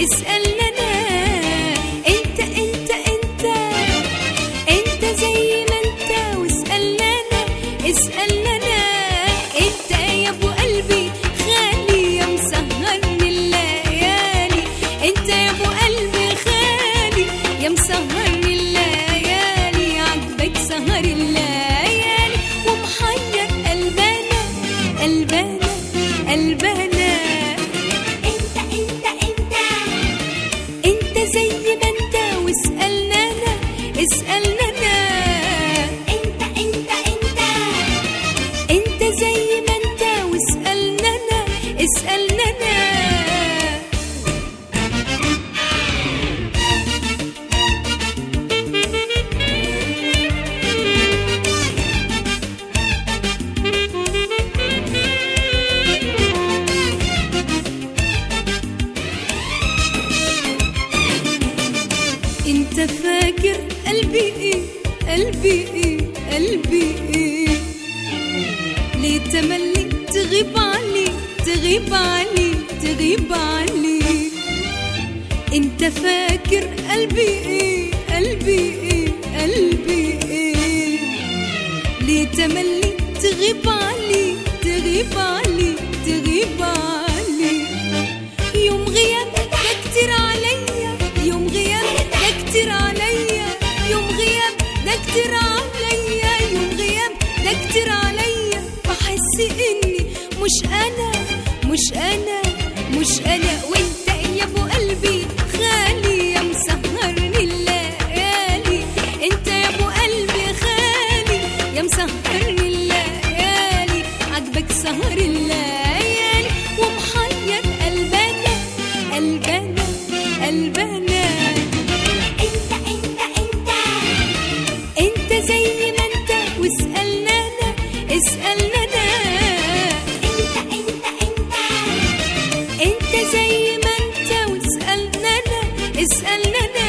اسألنا أنا أنت أنت أنت أنت زي ما أنت واسألنا أنا اسألنا أنا أنت يا أبو قلبي خالي يا مسهرني الليالي أنت يا أبو قلبي خالي يا مسهرني الليالي عجبك سهر الليالي ومحير قلبنا قلبنا قلبنا انت انت انت انت زي ما انت واسألنا انا اسألنا انا انت انت انت انت زي ما انت واسألنا انا اسألنا انا انت فاكر قلبي ايه قلبي ايه قلبي ايه ليه تملي تغيب عني تغيب عني تغيب عني انت فاكر قلبي ايه قلبي ايه قلبي ايه ليه تملي تغيب عني تغيب عني تغيب عني يوم غيابك ده كتير عليا يوم غيابك ده كتير عليا يوم غياب ده كتير عليا يوم غياب ده كتير عليا بحس اني مش انا مش انا مش انا وانت يا ابو قلبي خالي يا مسهرني الليالي انت يا ابو قلبي خالي يا مسهرني الليالي عجبك سهر الليالي ومحير قلبنا قلبنا قلبنا انت انت انت انت زي ما انت واسألنا انا اسألنا انا انت انت انت انت زي ما انت واسألنا انا اسألنا انا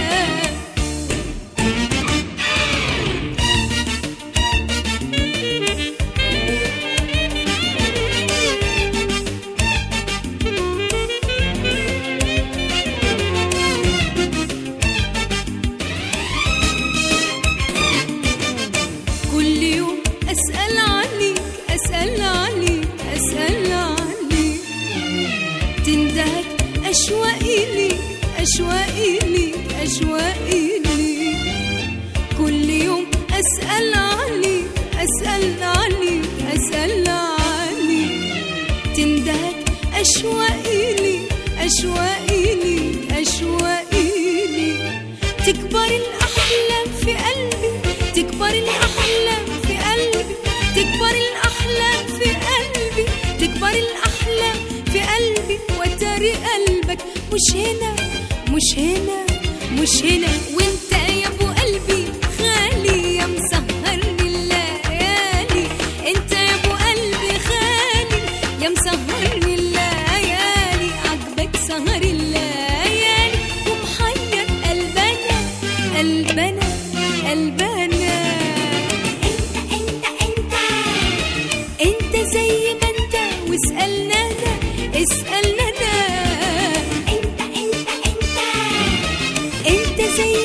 كل يوم أسأل عنك أسأل عنك أسأل عنك تندهك أشواقي لك أشواقي لك أشواقي لك كل يوم أسأل عنك أسأل عنك أسأل عنك تندهك أشواقي لك أشواقي لك أشواقي لك تكبر الأحلام في قلبي تكبر الأحلام في قلبي تكبر الأحلام في قلبي تكبر الأحلام في قلبي وتاري قلبك مش هنا مش هنا مش هنا وانت يا ابو قلبي خالي يا مسهرني الليالي انت يا ابو قلبي خالي يا مسهرني الليالي عجبك سهر الليالي ومحير قلبنا قلبنا قلبنا انت انت انت انت زي ما انت واسألنا انا اسألنا انا انت انت انت انت زي